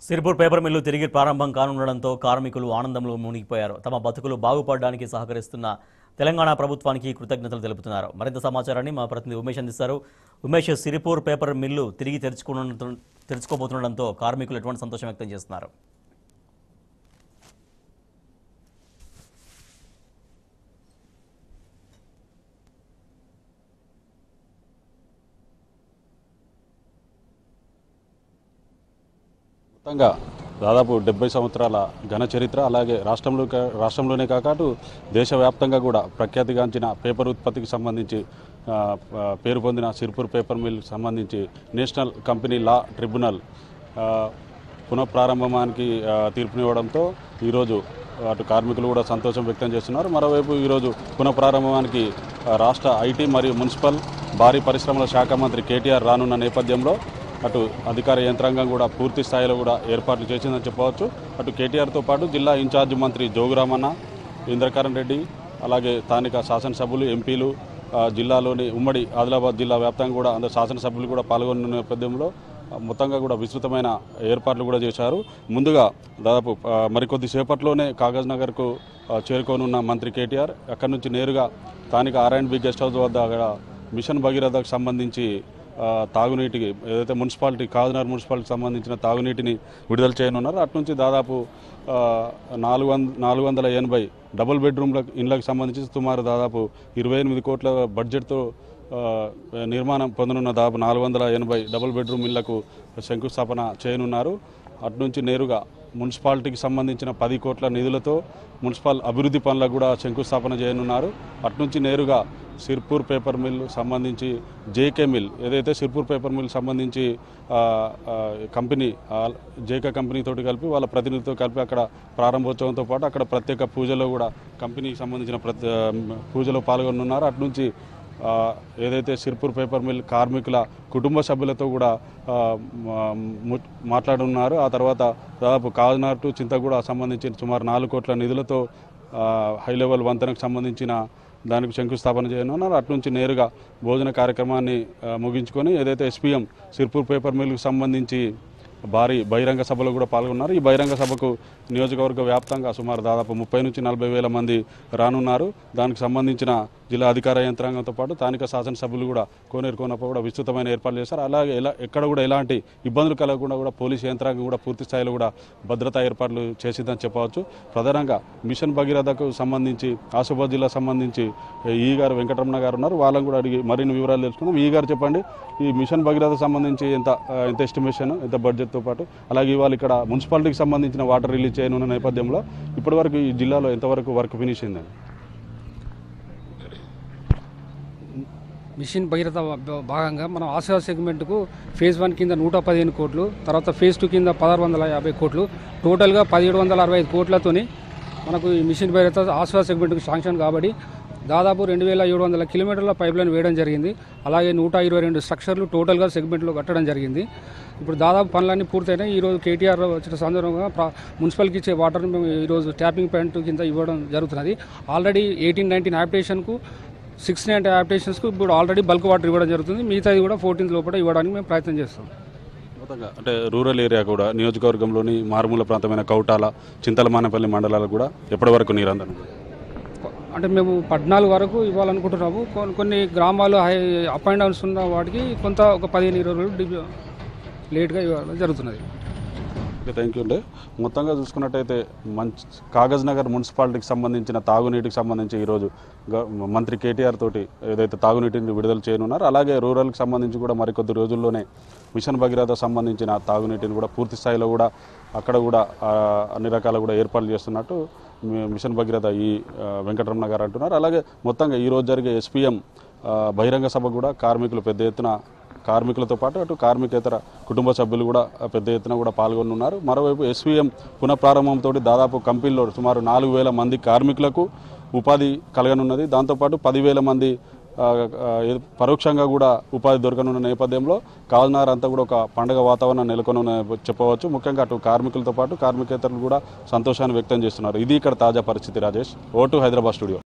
Sirpur paper mill తిరిగి ప్రారంభం కానుండడంతో కార్మికులు ఆనందంలో మునిగిపోయారు తమ బతుకులు బాగుపడడానికి సహకరిస్తున్న తెలంగాణ ప్రభుత్వానికి కృతజ్ఞతలు తెలుపుతున్నారు మరింత సమాచారాన్ని మా ప్రతినిధి ఉమేష్ అందిస్తారు ఉమేష్ సిరిపూర్ పేపర్ మిల్లు తిరిగి తెరుచుకున్న తెరుచుకోబోతుండడంతో కార్మికులు ఎటువంటి సంతోషం వ్యక్తం చేస్తున్నారు మొత్తంగా దాదాపు డెబ్బై సంవత్సరాల ఘన చరిత్ర అలాగే రాష్ట్రంలో కా- రాష్ట్రంలోనే కాకాటు దేశవ్యాప్తంగా కూడా ప్రఖ్యాతిగాంచిన పేపర్ ఉత్పత్తికి సంబంధించి ఆ, ఆ, పేరు పొందిన సిర్పూర్ పేపర్ మిల్ సంబంధించి నేషనల్ కంపెనీ లా ట్రిబ్యునల్ ఆ, పునఃప్రారంభానికి ఆ, తీర్పునివ్వడంతో ఈరోజు అటు కార్మికులు కూడా సంతోషం వ్యక్తం చేస్తున్నారు మరోవైపు ఈరోజు పునఃప్రారంభానికి ఆ, రాష్ట్ర ఐటీ మరియు మున్సిపల్ భారీ పరిశ్రమల శాఖ మంత్రి కేటీఆర్ రానున్న నేపథ్యంలో అటు అధికార యంత్రాంగం కూడా పూర్తి స్థాయిలో కూడా ఏర్పాట్లు చేసిందని చెప్పవచ్చు అటు కేటీఆర్తో పాటు జిల్లా ఇన్ఛార్జ్ మంత్రి జోగురామన్న ఇంద్రకరణ్ రెడ్డి అలాగే స్థానిక శాసనసభ్యులు ఎంపీలు ఆ, జిల్లాలోని ఉమ్మడి ఆదిలాబాద్ జిల్లా వ్యాప్తంగా కూడా అందరు శాసనసభ్యులు కూడా పాల్గొన్న నేపథ్యంలో ఆ, మొత్తంగా కూడా విస్తృతమైన ఏర్పాట్లు కూడా చేశారు ముందుగా దాదాపు ఆ, మరికొద్ది సేపట్లోనే కాగజ్ నగర్కు ఆ, చేరుకోనున్న మంత్రి కేటీఆర్ అక్కడి నుంచి నేరుగా స్థానిక R and B guest house వద్ద అక్కడ మిషన్ భగీరథకు సంబంధించి ఆ, తాగునీటికి ఏదైతే మున్సిపాలిటీ కాజనగర్ మున్సిపాలిటీకి సంబంధించిన తాగునీటిని విడుదల చేయనున్నారో అటు నుంచి దాదాపు ఆ, నాలుగు వంద నాలుగు వందల ఎనభై డబుల్ బెడ్రూమ్ల ఇండ్లకు సంబంధించి సుమారు దాదాపు ఇరవై ఎనిమిది కోట్ల బడ్జెట్తో ఆ, నిర్మాణం పొందనున్న దాదాపు నాలుగు వందల ఎనభై డబుల్ బెడ్రూమ్ ఇళ్లకు శంకుస్థాపన చేయనున్నారు అటు నుంచి నేరుగా మున్సిపాలిటీకి సంబంధించిన పది కోట్ల నిధులతో మున్సిపల్ అభివృద్ధి పనులకు కూడా శంకుస్థాపన చేయనున్నారు అటు నుంచి నేరుగా సిర్పూర్ పేపర్ మిల్ సంబంధించి జేకే మిల్ ఏదైతే సిర్పూర్ పేపర్ మిల్ సంబంధించి ఆ, ఆ, కంపెనీ ఆ, జేకే కంపెనీ తోటి కలిపి వాళ్ళ ప్రతినిధితో కలిపి అక్కడ ప్రారంభోత్సవంతో పాటు అక్కడ ప్రత్యేక పూజలో కూడా కంపెనీకి సంబంధించిన ప్రతి ఆ, పూజలో పాల్గొనున్నారు అటు నుంచి ఆ, ఏదైతే సిర్పూర్ పేపర్ మిల్ కార్మికుల కుటుంబ సభ్యులతో కూడా ఆ, మా- ము- మాట్లాడున్నారు ఆ తర్వాత దాదాపు కాజనార్ టు చింతగూడ సంబంధించిన సుమారు నాలుగు కోట్ల నిధులతో ఆ, హై లెవెల్ వంతెనకు సంబంధించిన దానికి శంకుస్థాపన చేయనున్నారు అటు నుంచి నేరుగా భోజన కార్యక్రమాన్ని ఆ, ముగించుకొని ఏదైతే ఎస్పీఎం సిర్పూర్ పేపర్ మిల్కు సంబంధించి భారీ బహిరంగ సభలో కూడా పాల్గొన్నారు ఈ బహిరంగ సభకు నియోజకవర్గ వ్యాప్తంగా సుమారు దాదాపు ముప్పై నుంచి నలభై వేల మంది రానున్నారు దానికి సంబంధించిన జిల్లా అధికార యంత్రాంగంతో పాటు స్థానిక శాసనసభ్యులు కూడా కోనేరు కోనప్ప కూడా విస్తృతమైన ఏర్పాట్లు చేశారు అలాగే ఎలా ఎక్కడ కూడా ఎలాంటి ఇబ్బందులు కలగకుండా కూడా పోలీసు యంత్రాంగం కూడా పూర్తి స్థాయిలో కూడా భద్రతా ఏర్పాట్లు చేసిందని చెప్పవచ్చు ప్రధానంగా మిషన్ భగీరథకు సంబంధించి ఆసిఫాబాద్ జిల్లా సంబంధించి ఈ గారు వెంకటరమణ గారు ఉన్నారు వాళ్ళని కూడా అడిగి మరిన్ని వివరాలు తెలుసుకుందాం ఈ గారు చెప్పండి ఈ మిషన్ భగీరథ సంబంధించి ఎంత ఆ, ఎంత ఎస్టిమేషన్ ఎంత బడ్జెట్తో పాటు అలాగే ఇవాళ ఇక్కడ మున్సిపాలిటీకి సంబంధించిన వాటర్ రిలీజ్ చేయనున్న నేపథ్యంలో ఇప్పటివరకు ఈ జిల్లాలో ఎంతవరకు వర్క్ ఫినిష్ అయిందండి మిషన్ భగీరథ భా- భాగంగా మనం ఆసియా సెగ్మెంట్కు ఫేజ్ వన్ కింద నూట పదిహేను కోట్లు తర్వాత ఫేజ్ టూ కింద పదహారు వందల యాభై కోట్లు టోటల్గా పదిహేడు వందల అరవై ఐదు కోట్లతోని మనకు ఈ మిషన్ భగీరథ ఆసియా సెగ్మెంట్కు శాంక్షన్ కాబట్టి దాదాపు రెండు వేల ఏడు వందల కిలోమీటర్ల పైప్ లైన్ వేయడం జరిగింది అలాగే నూట ఇరవై రెండు స్ట్రక్చర్లు టోటల్గా సెగ్మెంట్లో కట్టడం జరిగింది ఇప్పుడు దాదాపు పనులన్నీ పూర్తయినాయి ఈరోజు కేటీఆర్ వచ్చిన సందర్భంగా ప్రా- మున్సిపల్కి ఇచ్చే వాటర్ని మేము ఈరోజు ట్యాపింగ్ పాయింట్ కింద ఇవ్వడం జరుగుతున్నది ఆల్రెడీ ఎయిటీన్ నైన్టీన్ అప్లికేషన్కు సిక్స్ నైన్టీ అప్లికేషన్స్కు ఇప్పుడు ఆల్రెడీ బల్క్ వాటర్ ఇవ్వడం జరుగుతుంది మిగతాది కూడా ఫోర్టీన్త్ లోపల ఇవ్వడానికి మేము ప్రయత్నం చేస్తాం మొత్తంగా అంటే రూరల్ ఏరియా కూడా నియోజకవర్గంలోని మారుమూల ప్రాంతమైన కౌటాల చింతలమానపల్లి మండలాలకు కూడా ఎప్పటి వరకు నీరు అందను అంటే మేము పద్నాలుగు వరకు ఇవ్వాలనుకుంటున్నాము కొన్ని కొన్ని గ్రామాలు హై అప్ అండ్ డౌన్స్ ఉన్న వాటికి కొంత ఒక పదిహేను ఇరవై రోజులు డిబి- లేట్గా ఇవ్వడం జరుగుతున్నది ఓకే థ్యాంక్ యూ అండి మొత్తంగా చూసుకున్నట్టయితే మంచి కాగజ్ నగర్ మున్సిపాలిటీకి సంబంధించిన తాగునీటికి సంబంధించి ఈరోజు గ- మంత్రి కేటీఆర్ తోటి ఏదైతే తాగునీటిని విడుదల చేయనున్నారో అలాగే రూరల్కి సంబంధించి కూడా మరికొద్ది రోజుల్లోనే మిషన్ భగీరథ సంబంధించిన తాగునీటిని కూడా పూర్తి స్థాయిలో కూడా అక్కడ కూడా ఆ, అన్ని రకాల కూడా ఏర్పాట్లు చేస్తున్నట్టు మీ- మిషన్ భగీరథ ఈ ఆ, వెంకటరమణ గారు అంటున్నారు అలాగే మొత్తంగా ఈరోజు జరిగే ఎస్పీఎం బహిరంగ సభ కూడా కార్మికులు పెద్ద ఎత్తున కార్మికులతో పాటు అటు కార్మికేతర కుటుంబ సభ్యులు కూడా పెద్ద ఎత్తున కూడా పాల్గొనున్నారు మరోవైపు ఎస్వీఎం పునఃప్రారంభంతో దాదాపు కంపెనీలో సుమారు నాలుగు వేల మంది కార్మికులకు ఉపాధి కలగనున్నది దాంతోపాటు పదివేల మంది ఆ, ఆ, ఏ- పరోక్షంగా కూడా ఉపాధి దొరకనున్న నేపథ్యంలో కాజనార్ అంతా కూడా ఒక పండగ వాతావరణం నెలకొన చెప్పవచ్చు ముఖ్యంగా అటు కార్మికులతో పాటు కార్మికేతరులు కూడా సంతోషాన్ని వ్యక్తం చేస్తున్నారు ఇది ఇక్కడ తాజా పరిస్థితి రాజేష్ ఓటు హైదరాబాద్ స్టూడియో